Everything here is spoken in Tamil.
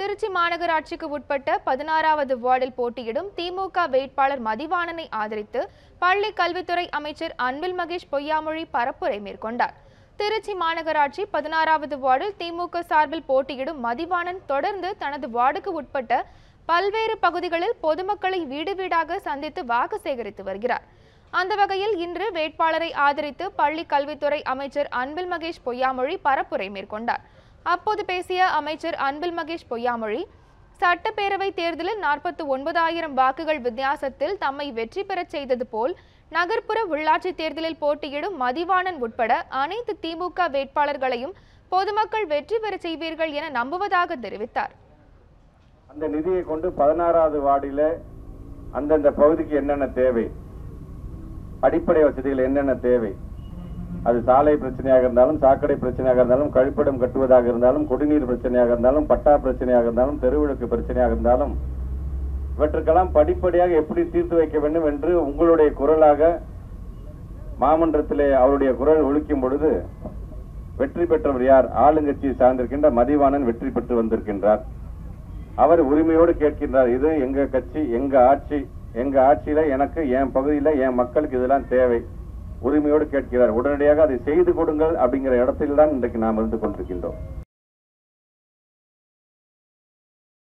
திருச்சி மாநகராட்சிக்கு உட்பட்ட பதினாறாவது வார்டில் போட்டியிடும் திமுக வேட்பாளர் மதிவாணனை ஆதரித்து பள்ளி கல்வித்துறை அமைச்சர் அன்பில் மகேஷ் பொய்யாமொழி பரப்புரை மேற்கொண்டார் திருச்சி மாநகராட்சி பதினாறாவது வார்டில் திமுக சார்பில் போட்டியிடும் மதிவாணன் தொடர்ந்து தனது வார்டுக்கு உட்பட்ட பல்வேறு பகுதிகளில் பொதுமக்களை வீடு வீடாக சந்தித்து வாக்கு சேகரித்து வருகிறார் அந்த வகையில் இன்று வேட்பாளரை ஆதரித்து பள்ளி கல்வித்துறை அமைச்சர் அன்பில் மகேஷ் பொய்யாமொழி பரப்புரை மேற்கொண்டார் அப்போது பேசிய அமைச்சர் அன்பில் மகேஷ் பொய்யாமொழி சட்டப்பேரவை தேர்தலில் நாற்பத்தி ஒன்பதாயிரம் வாக்குகள் வித்தியாசத்தில் தம்மை வெற்றி பெறச் செய்தது போல் நகர்ப்புற உள்ளாட்சி தேர்தலில் போட்டியிடும் மதிவாணன் உட்பட அனைத்து திமுக வேட்பாளர்களையும் பொதுமக்கள் வெற்றி பெறச் செய்வீர்கள் என நம்புவதாக தெரிவித்தார் அந்த நிதியை கொண்டு பதினாறாவது வார்டில அந்தந்த பகுதிக்கு என்னென்ன தேவை அடிப்படை வசதிகள் என்னென்ன தேவை அது சாலை பிரச்சனையாக இருந்தாலும் சாக்கடை பிரச்சனையாக இருந்தாலும் கழிப்பிடம் கட்டுவதாக இருந்தாலும் குடிநீர் பிரச்சனையாக இருந்தாலும் பட்டா பிரச்சனையாக இருந்தாலும் தெருவிளக்கு பிரச்சனையாக இருந்தாலும் இவற்றுக்கெல்லாம் படிப்படியாக எப்படி தீர்த்து வைக்க வேண்டும் என்று உங்களுடைய குரலாக மாமன்றத்திலே அவருடைய குரல் ஒலிக்கும் பொழுது வெற்றி பெற்றவர் யார் ஆளுங்கட்சியை சார்ந்திருக்கின்ற மதிவாணன் வெற்றி பெற்று வந்திருக்கின்றார் அவர் உரிமையோடு கேட்கின்றார் இது எங்க கட்சி எங்க ஆட்சி எங்க ஆட்சியில எனக்கு என் பகுதியில என் மக்களுக்கு இதெல்லாம் தேவை உரிமையோடு கேட்கிறார் உடனடியாக அதை செய்து கொடுங்கள் அப்படிங்கிற இடத்தில் தான் இன்றைக்கு நாம் இருந்து கொண்டிருக்கின்றோம்